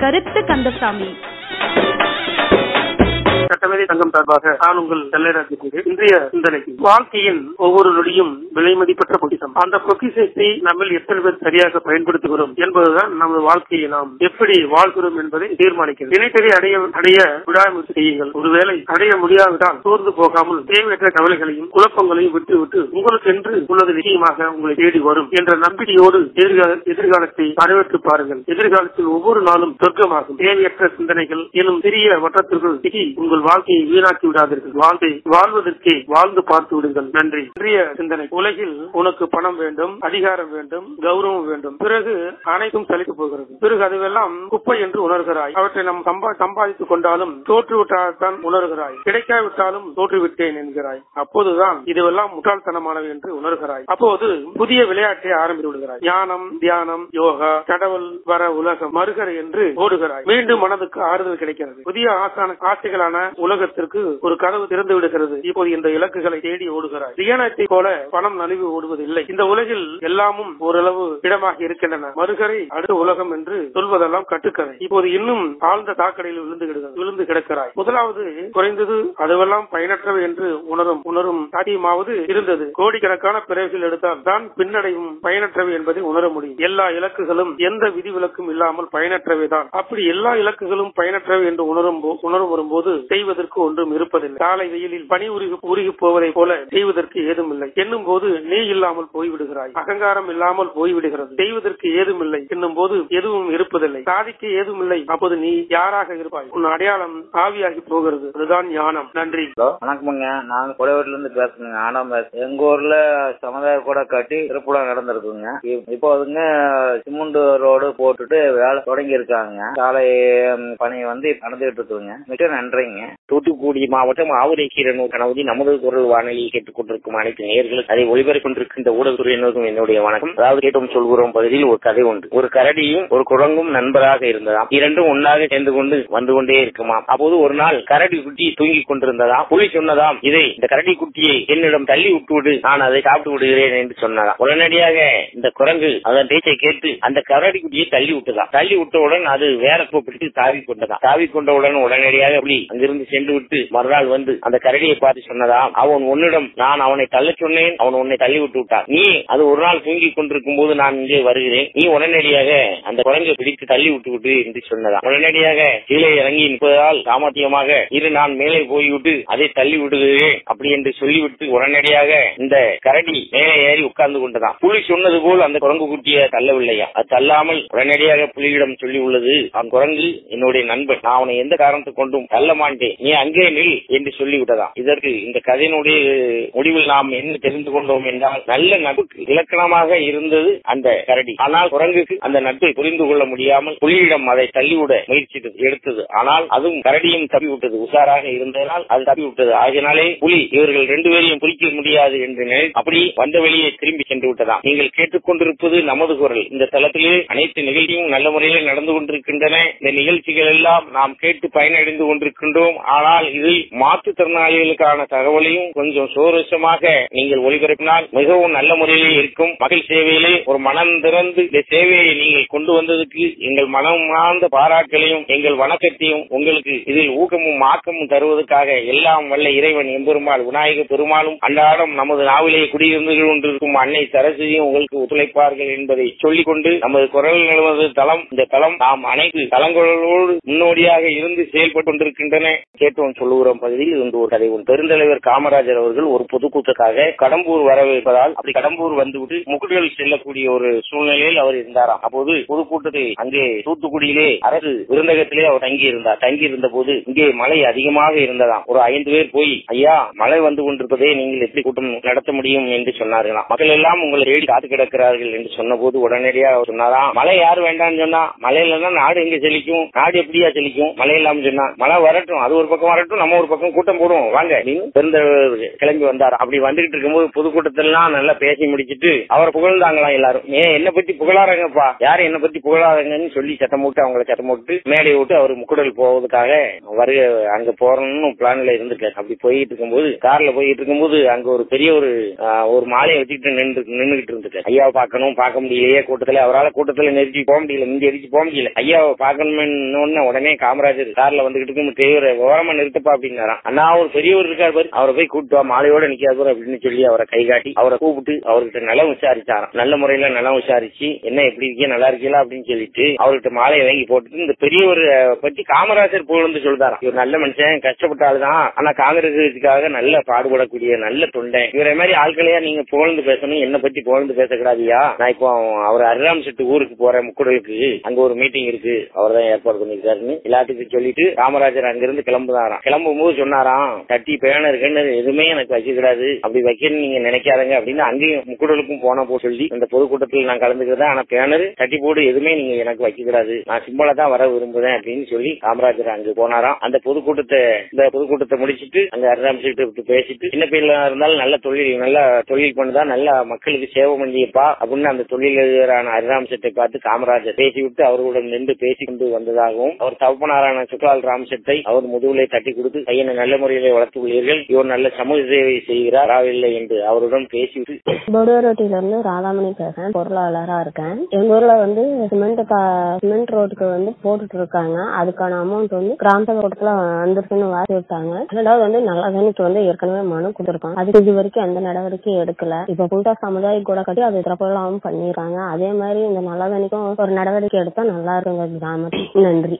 கருத்து கந்தசாமி சட்டமேதை சங்கம் சார்பாக நான் உங்கள் செல்லராஜ் பேசுகிறேன். இன்றைய சிந்தனைக்கு வாழ்க்கையின் ஒவ்வொரு நொடியும் விலை மதிப்பற்ற பொக்கிஷம் அந்த பொக்கிஷத்தை நம்மில் எத்தனை பேர் சரியாக பயன்படுத்துகிறோம் என்பதுதான் நமது வாழ்க்கையை நாம் எப்படி வாழ்கிறோம் என்பதை தீர்மானிக்கிறது தினசரி அடைய அடைய விடாமுயற்சி செய்யுங்கள் ஒருவேளை அடைய முடியாவிட்டால் சோர்ந்து போகாமல் தேவையற்ற கவலைகளையும் குழப்பங்களையும் விட்டு விட்டு உங்களுக்கென்று உள்ளது நிச்சயமாக உங்களை தேடி வரும் என்ற நம்பிக்கையோடு எதிர்கால எதிர்காலத்தை வரவேற்று பாருங்கள் எதிர்காலத்தில் ஒவ்வொரு நாளும் சொர்க்கமாகும் தேவையற்ற சிந்தனைகள் எனும் சிறிய வட்டத்திற்குள் சிக்கி உங்கள் வாழ்க்கையை வீணாக்கி விடாதீர்கள் வாழ்வை வாழ்வதற்கே வாழ்ந்து பார்த்து விடுங்கள் நன்றி இன்றைய சிந்தனை உலகில் உனக்கு பணம் வேண்டும் அதிகாரம் வேண்டும் கௌரவம் வேண்டும் பிறகு அனைத்தும் சலித்து போகிறது பிறகு அதுவெல்லாம் குப்பை என்று உணர்கிறாய் அவற்றை நாம் சம்பா சம்பாதித்துக் கொண்டாலும் தோற்றுவிட்டால்தான் உணர்கிறாய் கிடைக்காவிட்டாலும் தோற்றுவிட்டேன் என்கிறாய் அப்போதுதான் இதுவெல்லாம் முட்டாள்தனமானவை என்று உணர்கிறாய் அப்போது புதிய விளையாட்டை ஆரம்பித்து விடுகிறாய் ஞானம் தியானம் யோகா கடவுள் வர உலகம் மறுகரை என்று ஓடுகிறாய் மீண்டும் மனதுக்கு ஆறுதல் கிடைக்கிறது புதிய ஆசான ஆசைகளான உலகத்திற்கு ஒரு கதவு திறந்து விடுகிறது இப்போது இந்த இலக்குகளை தேடி ஓடுகிறாய் தியானத்தை போல பணம் நழுவி ஓடுவதில்லை இந்த உலகில் எல்லாமும் ஓரளவு இடமாக இருக்கின்றன மறுகரை அடுத்த உலகம் என்று சொல்வதெல்லாம் கட்டுக்கதை இப்போது இன்னும் ஆழ்ந்த தாக்கடையில் விழுந்து கிடக்கிறது விழுந்து கிடக்கிறாய் முதலாவது குறைந்தது அதுவெல்லாம் பயனற்றவை என்று உணரும் உணரும் சாத்தியமாவது இருந்தது கோடிக்கணக்கான பிறவிகள் எடுத்தால் தான் பின்னடையும் பயனற்றவை என்பதை உணர முடியும் எல்லா இலக்குகளும் எந்த விதிவிலக்கும் இல்லாமல் பயனற்றவை தான் அப்படி எல்லா இலக்குகளும் பயனற்றவை என்று உணரும் போ- உணர்வு வரும்போது செய்வதற்கு ஒன்றும் இருப்பதில்லை காலை வெயிலில் பனி உருகி உருகி போவதை போல செய்வதற்கு ஏதும் இல்லை என்னும் போது நீ இல்லாமல் போய்விடுகிறாய் அகங்காரம் இல்லாமல் போய்விடுகிறது செய்வதற்கு ஏதும் இல்லை என்னும் போது எதுவும் இருப்பதில்லை சாதிக்க ஏதும் இல்லை அப்போது நீ யாராக இருப்பாய் உன் அடையாளம் ஆவியாகி போகிறது அதுதான் ஞானம் நன்றி ஹலோ வணக்கமுங்க நான் குடைவீட்டுல இருந்து பேசுறேங்க ஆனாம் பேசுறேன் எங்க ஊர்ல சமுதாய கூட கட்டி திருப்பூரம் நடந்திருக்குங்க இப்- இப்போ அதுங்க சிமெண்ட் ரோடு போட்டுட்டு வேலை தொடங்கி இருக்காங்க சாலை ம், பணி வந்து நடந்துகிட்டு இருக்குங்க மிக நன்றிங்க தூத்துக்குடி மாவட்டம் ஆவுரைக்கீரனூர் கணவதி நமது குரல் வானொலியை கேட்டுக் கொண்டிருக்கும் அனைத்து நேயர்களும் அதை ஒளிபரப்பிக் கொண்டிருக்கின்ற ஊடகத்துறையினருக்கும் என்னுடைய வணக்கம் அதாவது கேட்டோம் சொல்கிறோம் பகுதியில் ஒரு கதை உண்டு ஒரு கரடியும் ஒரு குரங்கும் நண்பராக இருந்ததாம் இரண்டும் ஒன்றாக சேர்ந்து கொண்டு வந்து கொண்டே இருக்குமாம் அப்போது ஒரு நாள் கரடி குட்டி தூங்கிக் கொண்டிருந்ததாம் புலி சொன்னதாம் இதை இந்த கரடி குட்டியை என்னிடம் தள்ளி விட்டு விடு நான் அதை சாப்பிட்டு விடுகிறேன் என்று சொன்னதாம் உடனடியாக இந்த குரங்கு அதன் பேச்சை கேட்டு அந்த கரடி குட்டியை தள்ளி விட்டதாம் தள்ளி விட்டவுடன் அது வேற பிடித்து தாவி கொண்டதாம் தாவி கொண்டவுடன் உடனடியாக புலி அங்கிருந்து சென்று விட்டு மறுநாள் வந்து அந்த கரடியை பார்த்து சொன்னதாம் அவன் உன்னிடம் நான் அவனை தள்ள சொன்னேன் அவன் உன்னை தள்ளி விட்டு விட்டான் நீ அது ஒரு நாள் தூங்கிக் கொண்டிருக்கும் போது நான் இங்கே வருகிறேன் நீ உடனடியாக அந்த குரங்கை பிடித்து தள்ளி விட்டு விட்டு என்று சொன்னதாம் உடனடியாக கீழே இறங்கி நிற்பதால் சாமர்த்தியமாக இரு நான் மேலே போய்விட்டு அதை தள்ளி விடுகிறேன் அப்படி என்று சொல்லிவிட்டு உடனடியாக இந்த கரடி மேலே ஏறி உட்கார்ந்து கொண்டதாம் புலி சொன்னது போல் அந்த குரங்கு குட்டியை தள்ளவில்லையா அது தள்ளாமல் உடனடியாக புலியிடம் சொல்லி உள்ளது அந்த குரங்கு என்னுடைய நண்பன் நான் அவனை எந்த காரணத்தை கொண்டும் தள்ள மாட்டேன் நீ அங்கே நில் என்று சொல்லிவிட்டதாம் இதற்கு இந்த கதையினுடைய முடிவில் நாம் என்ன தெரிந்து கொண்டோம் என்றால் நல்ல நட்புக்கு இலக்கணமாக இருந்தது அந்த கரடி ஆனால் குரங்குக்கு அந்த நட்பை புரிந்து கொள்ள முடியாமல் புலியிடம் அதை தள்ளிவிட முயற்சித்தது எடுத்தது ஆனால் அதுவும் கரடியும் தப்பி விட்டது உஷாராக இருந்ததனால் அது தப்பி விட்டது ஆகினாலே புலி இவர்கள் ரெண்டு பேரையும் பிடிக்க முடியாது என்று நினை அப்படி வந்த வெளியே திரும்பி சென்று விட்டதாம் நீங்கள் கேட்டுக்கொண்டிருப்பது நமது குரல் இந்த தளத்திலே அனைத்து நிகழ்ச்சியும் நல்ல முறையில் நடந்து கொண்டிருக்கின்றன இந்த நிகழ்ச்சிகள் எல்லாம் நாம் கேட்டு பயனடைந்து கொண்டிருக்கின்றோம் ஆனால் இதில் மாற்றுத்திறனாளிகளுக்கான தகவலையும் கொஞ்சம் சுவாரஸ்யமாக நீங்கள் ஒளிபரப்பினால் மிகவும் நல்ல முறையிலே இருக்கும் மக்கள் சேவையிலே ஒரு மனம் திறந்து இந்த சேவையை நீங்கள் கொண்டு வந்ததுக்கு எங்கள் மனம் மார்ந்த பாராட்டுகளையும் எங்கள் வணக்கத்தையும் உங்களுக்கு இதில் ஊக்கமும் ஆக்கமும் தருவதற்காக எல்லாம் வல்ல இறைவன் எம்பெருமாள் விநாயக பெருமாளும் அன்றாடம் நமது நாவிலே குடியிருந்து கொண்டிருக்கும் அன்னை சரஸ்வதியும் உங்களுக்கு ஒத்துழைப்பார்கள் என்பதை சொல்லிக் கொண்டு நமது குரல் நிலவது தளம் இந்த தளம் நாம் அனைத்து தளங்களோடு முன்னோடியாக இருந்து செயல்பட்டு கொண்டிருக்கின்றன கேட்டோம் சொல்லுகிறோம் பகுதியில் இருந்து ஒரு கதை உண்டு பெருந்தலைவர் காமராஜர் அவர்கள் ஒரு பொதுக்கூட்டத்துக்காக கடம்பூர் வரவேற்பதால் அப்படி கடம்பூர் வந்துவிட்டு முக்குடுகள் செல்லக்கூடிய ஒரு சூழ்நிலையில் அவர் இருந்தாராம் அப்போது பொதுக்கூட்டத்தை அங்கே தூத்துக்குடியிலே அரசு விருந்தகத்திலே அவர் தங்கி இருந்தார் தங்கி இருந்த போது இங்கே மழை அதிகமாக இருந்ததாம் ஒரு ஐந்து பேர் போய் ஐயா மழை வந்து கொண்டிருப்பதே நீங்கள் எப்படி கூட்டம் நடத்த முடியும் என்று சொன்னார்களாம் மக்கள் எல்லாம் உங்களை தேடி காத்து கிடக்கிறார்கள் என்று சொன்னபோது உடனடியாக அவர் சொன்னாராம் மழை யார் வேண்டாம்னு சொன்னா மழை இல்லைன்னா நாடு எங்க செழிக்கும் நாடு எப்படியா செழிக்கும் மழை இல்லாம சொன்னா மழை வரட்டும் அது அவர் ஒரு பக்கம் வரட்டும் நம்ம ஒரு பக்கம் கூட்டம் போடுவோம் வாங்க அப்படின்னு பெருந்தலைவர் கிளம்பி வந்தார் அப்படி வந்துகிட்டு இருக்கும்போது பொதுக்கூட்டத்திலாம் நல்லா பேசி முடிச்சிட்டு அவரை புகழ்ந்தாங்களாம் எல்லாரும் ஏன் என்ன பத்தி புகழாரங்கப்பா யாரு என்ன பத்தி புகழாரங்கன்னு சொல்லி சத்தம் போட்டு அவங்கள சத்தம் போட்டு மேடையை விட்டு அவர் முக்குடல் போவதுக்காக வருக அங்க போறோம்னு பிளான்ல இருந்திருக்காரு அப்படி போயிட்டு இருக்கும்போது கார்ல போயிட்டு இருக்கும்போது அங்க ஒரு பெரிய ஒரு ஆஹ், ஒரு மாலையை வச்சுக்கிட்டு நின்று நின்றுகிட்டு இருந்துட்டாரு ஐயாவை பார்க்கணும் பார்க்க முடியலையே கூட்டத்துல அவரால் கூட்டத்துல நெருக்கி போக முடியல மிஞ்சி அடிச்சு போக முடியல ஐயாவை பார்க்கணும்னு உடனே காமராஜர் கார்ல வந்துகிட்டு இருக்கும் தேவர ஓரமா நிறுத்தப்பா அப்படின்னாராம் அண்ணா ஒரு பெரியவர் இருக்காரு பாரு அவரை போய் கூப்பிட்டு வா மாலையோட நிக்காது பாரு அப்படின்னு சொல்லி அவரை கை காட்டி அவரை கூப்பிட்டு அவர்கிட்ட நலம் விசாரிச்சாராம் நல்ல முறையில நலம் விசாரிச்சு என்ன எப்படி இருக்கீங்க நல்லா இருக்கீங்களா அப்படின்னு சொல்லிட்டு அவர்கிட்ட மாலையை வாங்கி போட்டுட்டு இந்த பெரியவர் பத்தி காமராஜர் புகழ்ந்து சொல்றாராம் இவர் நல்ல மனுஷன் கஷ்டப்பட்ட ஆளுதான் ஆனா காங்கிரஸுக்காக நல்ல பாடுபடக்கூடிய நல்ல தொண்டை இவரை மாதிரி ஆட்களையா நீங்க புகழ்ந்து பேசணும் என்ன பத்தி புகழ்ந்து பேசக்கூடாதியா நான் இப்போ அவர் அரிராம் செட்டு ஊருக்கு போறேன் முக்குடலுக்கு அங்க ஒரு மீட்டிங் இருக்கு அவர் தான் ஏற்பாடு பண்ணிருக்காருன்னு எல்லாத்துக்கும் சொல்லிட்டு காமராஜர் அங்கிருந்து கிளம்புதாராம் கிளம்பும் போது சொன்னாராம் தட்டி பேனர் கிணறு எதுவுமே எனக்கு வைக்க கூடாது அப்படி வைக்கணும்னு நீங்க நினைக்காதங்க அப்படின்னு அங்கேயும் முக்குடலுக்கும் போன போ சொல்லி அந்த பொதுக்கூட்டத்தில் நான் கலந்துக்கிறதா ஆனா பேனர் தட்டி போடு எதுவுமே நீங்க எனக்கு வைக்க கூடாது நான் சிம்பிளா தான் வர விரும்புறேன் அப்படின்னு சொல்லி காமராஜர் அங்க போனாராம் அந்த பொதுக்கூட்டத்தை இந்த பொதுக்கூட்டத்தை முடிச்சிட்டு அங்க அரிராம் செட்டு பேசிட்டு சின்ன பிள்ளை இருந்தாலும் நல்ல தொழில் நல்ல தொழில் பண்ணுதா நல்ல மக்களுக்கு சேவை பண்ணியப்பா அப்படின்னு அந்த தொழிலதிபரான அரிராம் செட்டை பார்த்து காமராஜர் பேசிவிட்டு அவர்களுடன் நின்று பேசிக் கொண்டு வந்ததாகவும் அவர் தகப்பனாரான சுக்லால் ராம்செட்டை அவர் முதுகுலை தட்டி கொடுத்து பையனை நல்ல முறையிலே வளர்த்து உள்ளீர்கள் இவர் நல்ல சமூக சேவை செய்கிறார் இல்லை என்று அவருடன் பேசிவிட்டு பொடுவரோட்டில இருந்து ராதாமணி பேசுறேன் பொருளாளரா இருக்கேன் எங்க ஊர்ல வந்து சிமெண்ட் சிமெண்ட் ரோட்டுக்கு வந்து போட்டுட்டு இருக்காங்க அதுக்கான அமௌண்ட் வந்து கிராம சபை கூட்டத்துல வந்துருக்குன்னு வாசி விட்டாங்க ரெண்டாவது வந்து நல்லதனிக்கு வந்து ஏற்கனவே மனு கொடுத்துருக்கோம் அதுக்கு இது வரைக்கும் எந்த நடவடிக்கையும் எடுக்கல இப்ப புதுசா சமுதாய கூட கட்டி அது திறப்பெல்லாம் பண்ணிடுறாங்க அதே மாதிரி இந்த நல்லதனிக்கும் ஒரு நடவடிக்கை எடுத்தா நல்லா இருக்குங்க கிராமத்துக்கு நன்றி